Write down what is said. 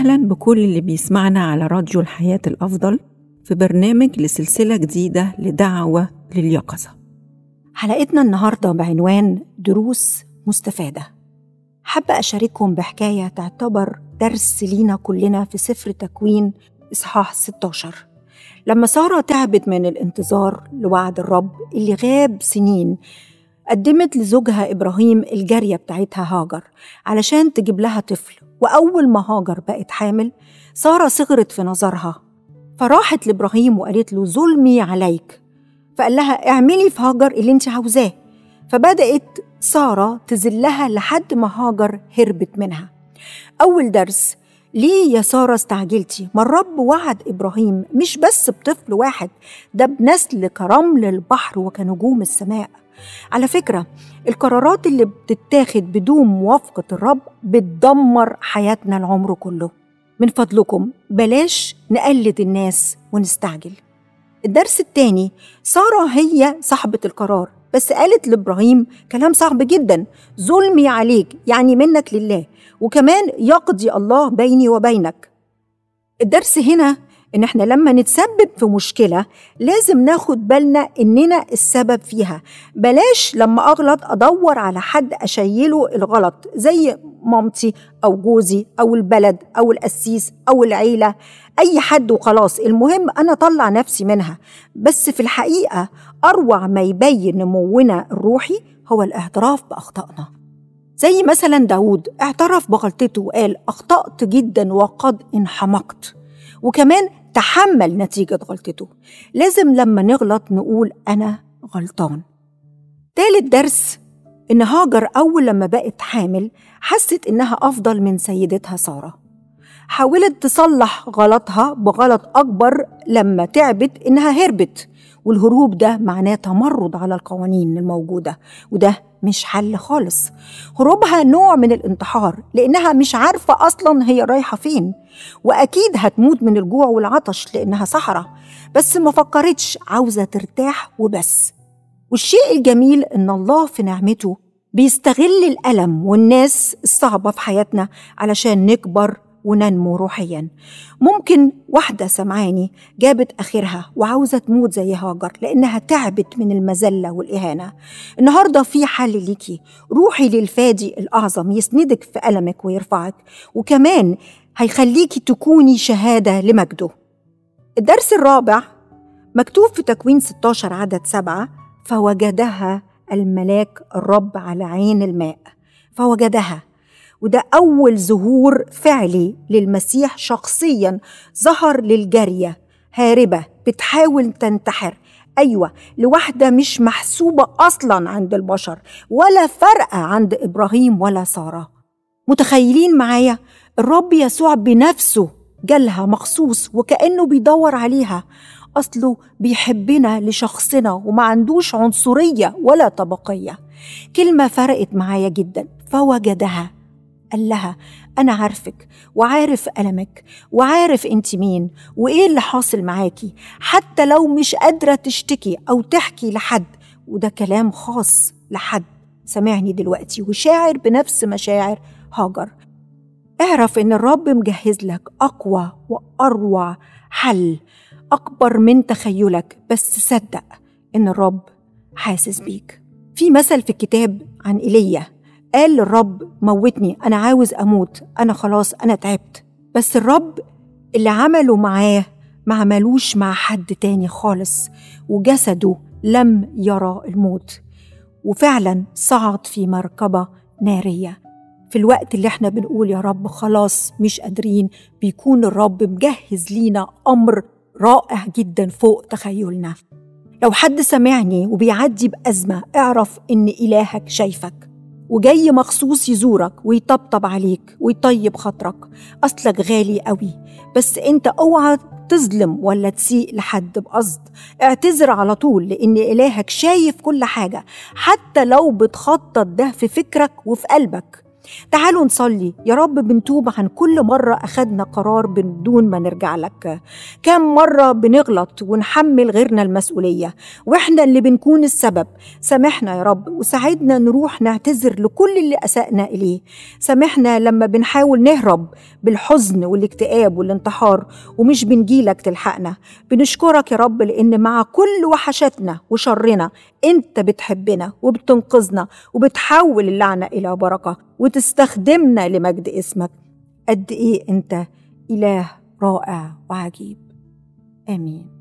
أهلا بكل اللي بيسمعنا على راديو الحياة الأفضل في برنامج لسلسلة جديدة لدعوة لليقظة حلقتنا النهاردة بعنوان دروس مستفادة حابة أشارككم بحكاية تعتبر درس لينا كلنا في سفر تكوين إصحاح 16 لما سارة تعبت من الانتظار لوعد الرب اللي غاب سنين قدمت لزوجها إبراهيم الجارية بتاعتها هاجر علشان تجيب لها طفل وأول ما هاجر بقت حامل سارة صغرت في نظرها فراحت لإبراهيم وقالت له ظلمي عليك فقال لها اعملي في هاجر اللي انت عاوزاه فبدأت سارة تذلها لحد ما هاجر هربت منها أول درس ليه يا سارة استعجلتي؟ ما الرب وعد إبراهيم مش بس بطفل واحد ده بنسل كرمل البحر وكنجوم السماء على فكرة القرارات اللي بتتاخد بدون موافقة الرب بتدمر حياتنا العمر كله من فضلكم بلاش نقلد الناس ونستعجل الدرس الثاني سارة هي صاحبة القرار بس قالت لإبراهيم كلام صعب جدا ظلمي عليك يعني منك لله وكمان يقضي الله بيني وبينك الدرس هنا ان احنا لما نتسبب في مشكله لازم ناخد بالنا اننا السبب فيها بلاش لما اغلط ادور على حد اشيله الغلط زي مامتي او جوزي او البلد او القسيس او العيله اي حد وخلاص المهم انا اطلع نفسي منها بس في الحقيقه اروع ما يبين نمونا الروحي هو الاعتراف باخطائنا زي مثلا داود اعترف بغلطته وقال اخطات جدا وقد انحمقت وكمان تحمل نتيجة غلطته لازم لما نغلط نقول أنا غلطان تالت درس إن هاجر أول لما بقت حامل حست إنها أفضل من سيدتها سارة حاولت تصلح غلطها بغلط أكبر لما تعبت إنها هربت والهروب ده معناه تمرد على القوانين الموجودة وده مش حل خالص هروبها نوع من الانتحار لأنها مش عارفة أصلا هي رايحة فين وأكيد هتموت من الجوع والعطش لأنها صحراء بس ما فكرتش عاوزة ترتاح وبس والشيء الجميل إن الله في نعمته بيستغل الألم والناس الصعبة في حياتنا علشان نكبر وننمو روحيا ممكن واحدة سمعاني جابت آخرها وعاوزة تموت زي هاجر لأنها تعبت من المذلة والإهانة النهاردة في حل ليكي روحي للفادي الأعظم يسندك في ألمك ويرفعك وكمان هيخليكي تكوني شهادة لمجده الدرس الرابع مكتوب في تكوين 16 عدد سبعة فوجدها الملاك الرب على عين الماء فوجدها وده أول ظهور فعلي للمسيح شخصيا ظهر للجارية هاربة بتحاول تنتحر أيوة لواحدة مش محسوبة أصلا عند البشر ولا فرقة عند إبراهيم ولا سارة متخيلين معايا الرب يسوع بنفسه جالها مخصوص وكأنه بيدور عليها أصله بيحبنا لشخصنا وما عندوش عنصرية ولا طبقية كلمة فرقت معايا جدا فوجدها قال لها أنا عارفك وعارف ألمك وعارف أنت مين وإيه اللي حاصل معاكي حتى لو مش قادرة تشتكي أو تحكي لحد وده كلام خاص لحد سمعني دلوقتي وشاعر بنفس مشاعر هاجر اعرف ان الرب مجهز لك اقوى واروع حل اكبر من تخيلك بس صدق ان الرب حاسس بيك في مثل في الكتاب عن ايليا قال للرب موتني انا عاوز اموت انا خلاص انا تعبت بس الرب اللي عمله معاه ما عملوش مع حد تاني خالص وجسده لم يرى الموت وفعلا صعد في مركبة نارية في الوقت اللي احنا بنقول يا رب خلاص مش قادرين بيكون الرب مجهز لينا أمر رائع جدا فوق تخيلنا لو حد سمعني وبيعدي بأزمة اعرف إن إلهك شايفك وجاي مخصوص يزورك ويطبطب عليك ويطيب خاطرك أصلك غالي قوي بس أنت اوعى تظلم ولا تسيء لحد بقصد اعتذر على طول لأن إلهك شايف كل حاجة حتى لو بتخطط ده في فكرك وفي قلبك تعالوا نصلي يا رب بنتوب عن كل مرة أخدنا قرار بدون ما نرجع لك كم مرة بنغلط ونحمل غيرنا المسؤولية وإحنا اللي بنكون السبب سامحنا يا رب وساعدنا نروح نعتذر لكل اللي أسأنا إليه سامحنا لما بنحاول نهرب بالحزن والاكتئاب والانتحار ومش بنجيلك تلحقنا بنشكرك يا رب لأن مع كل وحشتنا وشرنا أنت بتحبنا وبتنقذنا وبتحول اللعنة إلى بركة وتستخدمنا لمجد اسمك قد إيه أنت إله رائع وعجيب آمين